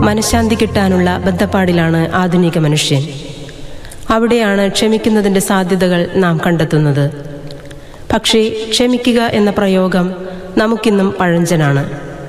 മനഃശാന്തി കിട്ടാനുള്ള ബദ്ധപ്പാടിലാണ് ആധുനിക മനുഷ്യൻ അവിടെയാണ് ക്ഷമിക്കുന്നതിൻ്റെ സാധ്യതകൾ നാം കണ്ടെത്തുന്നത് പക്ഷേ ക്ഷമിക്കുക എന്ന പ്രയോഗം നമുക്കിന്നും പഴഞ്ചനാണ്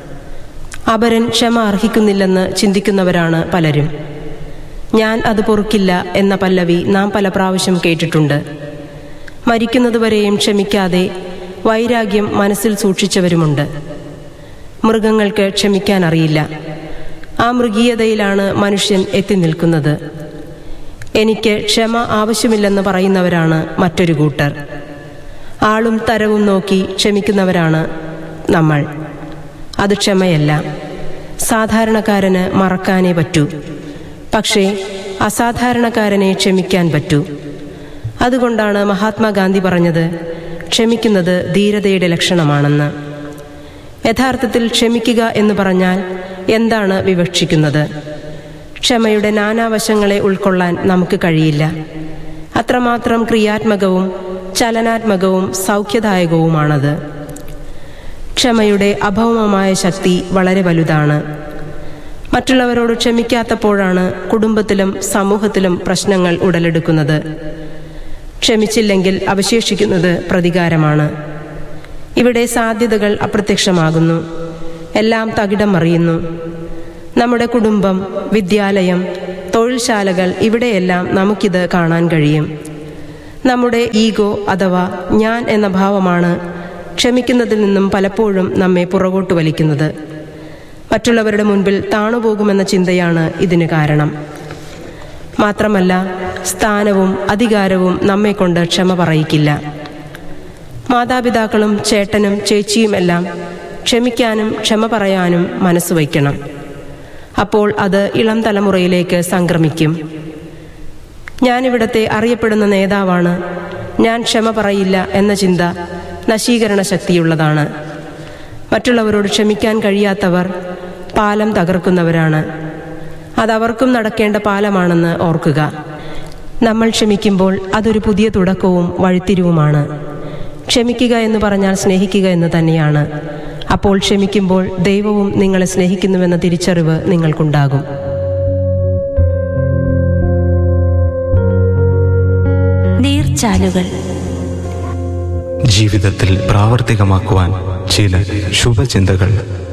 അപരൻ ക്ഷമ അർഹിക്കുന്നില്ലെന്ന് ചിന്തിക്കുന്നവരാണ് പലരും ഞാൻ അത് പൊറുക്കില്ല എന്ന പല്ലവി നാം പല പ്രാവശ്യം കേട്ടിട്ടുണ്ട് മരിക്കുന്നതുവരെയും ക്ഷമിക്കാതെ വൈരാഗ്യം മനസ്സിൽ സൂക്ഷിച്ചവരുമുണ്ട് മൃഗങ്ങൾക്ക് ക്ഷമിക്കാൻ അറിയില്ല ആ മൃഗീയതയിലാണ് മനുഷ്യൻ എത്തി നിൽക്കുന്നത് എനിക്ക് ക്ഷമ ആവശ്യമില്ലെന്ന് പറയുന്നവരാണ് മറ്റൊരു കൂട്ടർ ആളും തരവും നോക്കി ക്ഷമിക്കുന്നവരാണ് നമ്മൾ അത് ക്ഷമയല്ല സാധാരണക്കാരന് മറക്കാനേ പറ്റൂ പക്ഷേ അസാധാരണക്കാരനെ ക്ഷമിക്കാൻ പറ്റൂ അതുകൊണ്ടാണ് മഹാത്മാഗാന്ധി പറഞ്ഞത് ക്ഷമിക്കുന്നത് ധീരതയുടെ ലക്ഷണമാണെന്ന് യഥാർത്ഥത്തിൽ ക്ഷമിക്കുക എന്ന് പറഞ്ഞാൽ എന്താണ് വിവക്ഷിക്കുന്നത് ക്ഷമയുടെ നാനാവശങ്ങളെ ഉൾക്കൊള്ളാൻ നമുക്ക് കഴിയില്ല അത്രമാത്രം ക്രിയാത്മകവും ചലനാത്മകവും സൗഖ്യദായകവുമാണത് ക്ഷമയുടെ അഭൗമമായ ശക്തി വളരെ വലുതാണ് മറ്റുള്ളവരോട് ക്ഷമിക്കാത്തപ്പോഴാണ് കുടുംബത്തിലും സമൂഹത്തിലും പ്രശ്നങ്ങൾ ഉടലെടുക്കുന്നത് ക്ഷമിച്ചില്ലെങ്കിൽ അവശേഷിക്കുന്നത് പ്രതികാരമാണ് ഇവിടെ സാധ്യതകൾ അപ്രത്യക്ഷമാകുന്നു എല്ലാം തകിടം മറിയുന്നു നമ്മുടെ കുടുംബം വിദ്യാലയം തൊഴിൽശാലകൾ ഇവിടെയെല്ലാം നമുക്കിത് കാണാൻ കഴിയും നമ്മുടെ ഈഗോ അഥവാ ഞാൻ എന്ന ഭാവമാണ് ക്ഷമിക്കുന്നതിൽ നിന്നും പലപ്പോഴും നമ്മെ പുറകോട്ട് വലിക്കുന്നത് മറ്റുള്ളവരുടെ മുൻപിൽ താണുപോകുമെന്ന ചിന്തയാണ് ഇതിന് കാരണം മാത്രമല്ല സ്ഥാനവും അധികാരവും നമ്മെക്കൊണ്ട് ക്ഷമ പറയിക്കില്ല മാതാപിതാക്കളും ചേട്ടനും ചേച്ചിയുമെല്ലാം ക്ഷമിക്കാനും ക്ഷമ പറയാനും മനസ്സ് വയ്ക്കണം അപ്പോൾ അത് ഇളം തലമുറയിലേക്ക് സംക്രമിക്കും ഞാനിവിടത്തെ അറിയപ്പെടുന്ന നേതാവാണ് ഞാൻ ക്ഷമ പറയില്ല എന്ന ചിന്ത നശീകരണ ശക്തിയുള്ളതാണ് മറ്റുള്ളവരോട് ക്ഷമിക്കാൻ കഴിയാത്തവർ പാലം തകർക്കുന്നവരാണ് അതവർക്കും നടക്കേണ്ട പാലമാണെന്ന് ഓർക്കുക നമ്മൾ ക്ഷമിക്കുമ്പോൾ അതൊരു പുതിയ തുടക്കവും വഴിത്തിരിവുമാണ് ക്ഷമിക്കുക എന്ന് പറഞ്ഞാൽ സ്നേഹിക്കുക എന്ന് തന്നെയാണ് അപ്പോൾ ക്ഷമിക്കുമ്പോൾ ദൈവവും നിങ്ങളെ സ്നേഹിക്കുന്നുവെന്ന തിരിച്ചറിവ് നിങ്ങൾക്കുണ്ടാകും നീർച്ചാലുകൾ ജീവിതത്തിൽ പ്രാവർത്തികമാക്കുവാൻ ചില ശുഭചിന്തകൾ